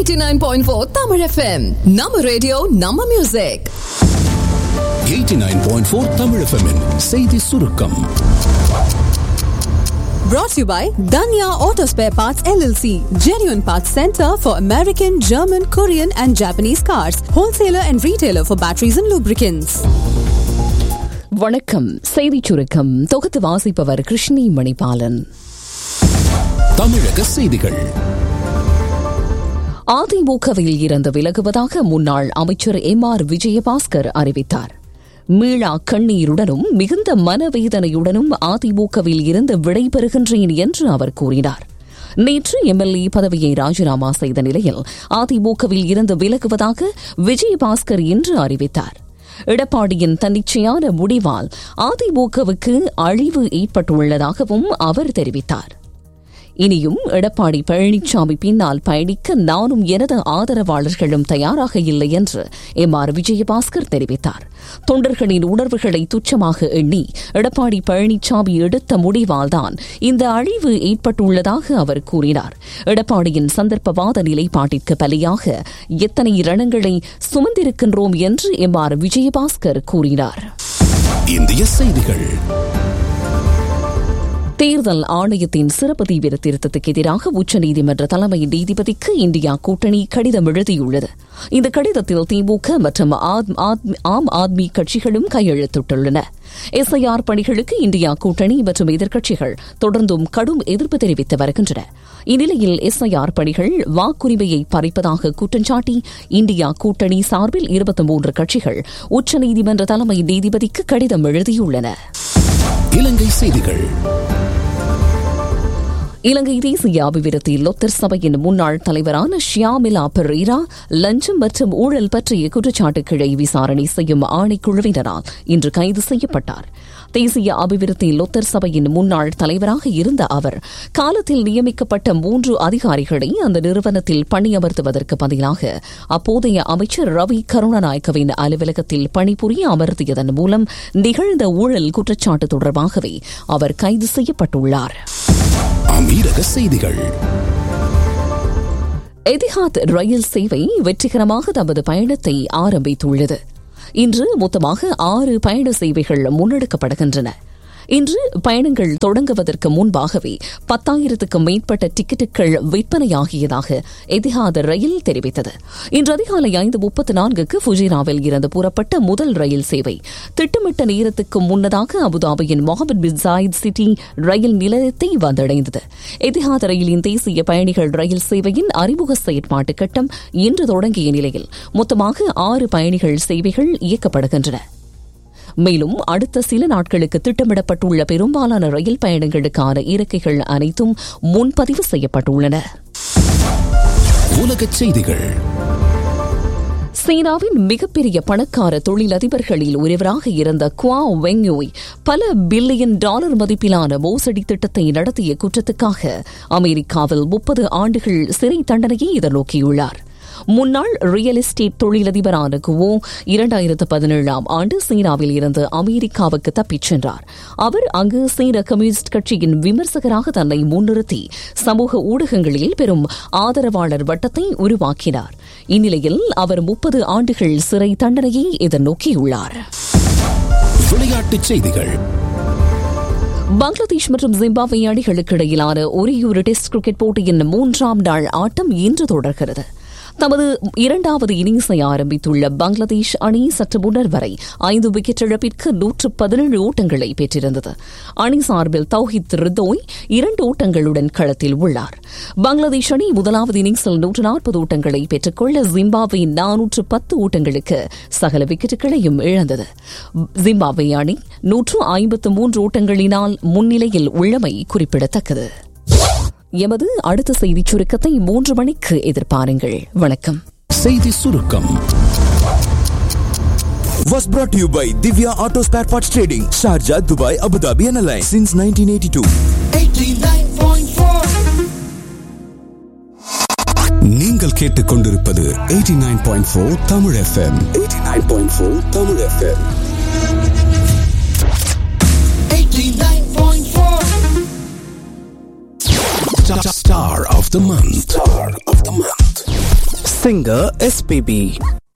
89.4 Tamil FM. நம்ம radio நம்ம music 89.4 Tamil FM -இன் செய்தி சுருக்கம் brought to you by Danya Auto Spare Parts LLC, genuine parts center for American, German, Korean and Japanese cars, wholesaler and retailer for batteries and lubricants. வணக்கம் செய்திச் சுருக்கம் தொகுத்து வாசிப்பவர் கிருஷ்ணி மணிபாலன் தமிழக செய்திகள் அதிமுகவில் இருந்து விலகுவதாக முன்னாள் அமைச்சர் எம் ஆர் விஜயபாஸ்கர் அறிவித்தார் மீளா கண்ணீருடனும் மிகுந்த மனவேதனையுடனும் அதிமுகவில் இருந்து விடைபெறுகின்றேன் என்று அவர் கூறினார் நேற்று எம்எல்ஏ பதவியை ராஜினாமா செய்த நிலையில் அதிமுகவில் இருந்து விலகுவதாக விஜயபாஸ்கர் இன்று அறிவித்தார் எடப்பாடியின் தன்னிச்சையான முடிவால் அதிமுகவுக்கு அழிவு ஏற்பட்டுள்ளதாகவும் அவர் தெரிவித்தார் இனியும் எடப்பாடி பழனிசாமி பின்னால் பயணிக்க நானும் எனது ஆதரவாளர்களும் தயாராக இல்லை என்று எம் ஆர் விஜயபாஸ்கர் தெரிவித்தார் தொண்டர்களின் உணர்வுகளை துச்சமாக எண்ணி எடப்பாடி பழனிசாமி எடுத்த முடிவால்தான் இந்த அழிவு ஏற்பட்டுள்ளதாக அவர் கூறினார் எடப்பாடியின் சந்தர்ப்பவாத நிலைப்பாட்டிற்கு பலியாக எத்தனை ரணங்களை சுமந்திருக்கின்றோம் என்று எம் ஆர் விஜயபாஸ்கர் கூறினார் இந்திய செய்திகள் தேர்தல் ஆணையத்தின் சிறப்பு தீவிர திருத்தத்துக்கு எதிராக உச்சநீதிமன்ற தலைமை நீதிபதிக்கு இந்தியா கூட்டணி கடிதம் எழுதியுள்ளது இந்த கடிதத்தில் திமுக மற்றும் ஆம் ஆத்மி கட்சிகளும் கையெழுத்திட்டுள்ளன எஸ்ஐஆர் பணிகளுக்கு இந்தியா கூட்டணி மற்றும் எதிர்க்கட்சிகள் தொடர்ந்தும் கடும் எதிர்ப்பு தெரிவித்து வருகின்றன இந்நிலையில் எஸ்ஐஆர் பணிகள் வாக்குரிமையை பறிப்பதாக குற்றஞ்சாட்டி இந்தியா கூட்டணி சார்பில் இருபத்தி மூன்று கட்சிகள் உச்சநீதிமன்ற தலைமை நீதிபதிக்கு கடிதம் எழுதியுள்ளன இலங்கை செய்திகள் இலங்கை தேசிய அபிவிருத்தி லொத்தர் சபையின் முன்னாள் தலைவரான ஷியாமிலா பெரீரா லஞ்சம் மற்றும் ஊழல் பற்றிய குற்றச்சாட்டுக்களை விசாரணை செய்யும் ஆணைக்குழுவினரால் இன்று கைது செய்யப்பட்டார் தேசிய அபிவிருத்தி லொத்தர் சபையின் முன்னாள் தலைவராக இருந்த அவர் காலத்தில் நியமிக்கப்பட்ட மூன்று அதிகாரிகளை அந்த நிறுவனத்தில் பணியமர்த்துவதற்கு பதிலாக அப்போதைய அமைச்சர் ரவி கருணாநாயக்கவின் அலுவலகத்தில் பணிபுரிய அமர்த்தியதன் மூலம் நிகழ்ந்த ஊழல் குற்றச்சாட்டு தொடர்பாகவே அவர் கைது செய்யப்பட்டுள்ளார் அமீரக செய்திகள் எதிஹாத் ரயில் சேவை வெற்றிகரமாக தமது பயணத்தை ஆரம்பித்துள்ளது இன்று மொத்தமாக ஆறு பயண சேவைகள் முன்னெடுக்கப்படுகின்றன இன்று பயணங்கள் தொடங்குவதற்கு முன்பாகவே பத்தாயிரத்துக்கும் மேற்பட்ட டிக்கெட்டுகள் விற்பனையாகியதாக எதிஹாத் ரயில் தெரிவித்தது இன்று அதிகாலை ஐந்து முப்பத்து நான்குக்கு ஃபுஜிராவில் இருந்து புறப்பட்ட முதல் ரயில் சேவை திட்டமிட்ட நேரத்துக்கு முன்னதாக அபுதாபியின் Mohammed bin Zayed city rail நிலையத்தை வந்தடைந்தது எதிஹாத் ரயிலின் தேசிய பயணிகள் ரயில் சேவையின் அறிமுக செயற்பாட்டு கட்டம் இன்று தொடங்கிய நிலையில் மொத்தமாக ஆறு பயணிகள் சேவைகள் இயக்கப்படுகின்றன மேலும் அடுத்த சில நாட்களுக்கு திட்டமிடப்பட்டுள்ள பெரும்பாலான ரயில் பயணங்களுக்கான இருக்கைகள் அனைத்தும் முன்பதிவு செய்யப்பட்டுள்ளன உலக செய்திகள் சீனாவின் மிகப்பெரிய பணக்கார தொழிலதிபர்களில் ஒருவராக இருந்த குவா வெங்யூய் பல பில்லியன் டாலர் மதிப்பிலான மோசடி திட்டத்தை நடத்திய குற்றத்துக்காக அமெரிக்காவில் முப்பது ஆண்டுகள் சிறை தண்டனையை எதிர்நோக்கியுள்ளார் முன்னாள் ரியல் எஸ்டேட் தொழிலதிபரான குவோ இரண்டாயிரத்து பதினேழாம் ஆண்டு சீனாவில் இருந்து அமெரிக்காவுக்கு தப்பிச் சென்றார் அவர் அங்கு சீன கம்யூனிஸ்ட் கட்சியின் விமர்சகராக தன்னை முன்னிறுத்தி சமூக ஊடகங்களில் பெரும் ஆதரவாளர் வட்டத்தை உருவாக்கினார் இந்நிலையில் அவர் முப்பது ஆண்டுகள் சிறை தண்டனையை எதிர்நோக்கியுள்ளார் விளையாட்டுச் செய்திகள் பங்களாதேஷ் மற்றும் ஜிம்பாப்வே அணிகளுக்கு இடையிலான ஒரேயொரு டெஸ்ட் கிரிக்கெட் போட்டியின் மூன்றாம் நாள் ஆட்டம் இன்று தொடர்கிறது தமது இரண்டாவது இன்னிங்ஸை ஆரம்பித்துள்ள பங்களாதேஷ் அணி சற்று முன்னர் வரை ஐந்து விக்கெட் இழப்பிற்கு நூற்று பதினேழு ஓட்டங்களை பெற்றிருந்தது அணி சார்பில் தௌஹித் ரிதோய் இரண்டு ஓட்டங்களுடன் களத்தில் உள்ளார் பங்களாதேஷ் அணி முதலாவது இன்னிங்ஸில் நூற்று நாற்பது ஓட்டங்களை பெற்றுக்கொள்ள ஜிம்பாப்வே நானூற்று பத்து ஓட்டங்களுக்கு சகல விக்கெட்டுகளையும் இழந்தது ஜிம்பாப்வே அணி நூற்று ஐம்பத்து மூன்று ஓட்டங்களினால் முன்னிலையில் உள்ளமை குறிப்பிடத்தக்கது எமது அடுத்த செய்திச் சுருக்கத்தை மூன்று மணிக்கு எதிர்பாருங்கள் வணக்கம் செய்தி சுருக்கம் was brought to you by Divya Auto Spare Parts Trading, Sharjah, Dubai, Abu Dhabi and Alliance since 1982. நீங்கள் கேட்டுக்கொண்டிருப்பது 89.4 Tamil FM 89.4 Tamil FM 89.4 Star of the month. Star of the month. singer SPB.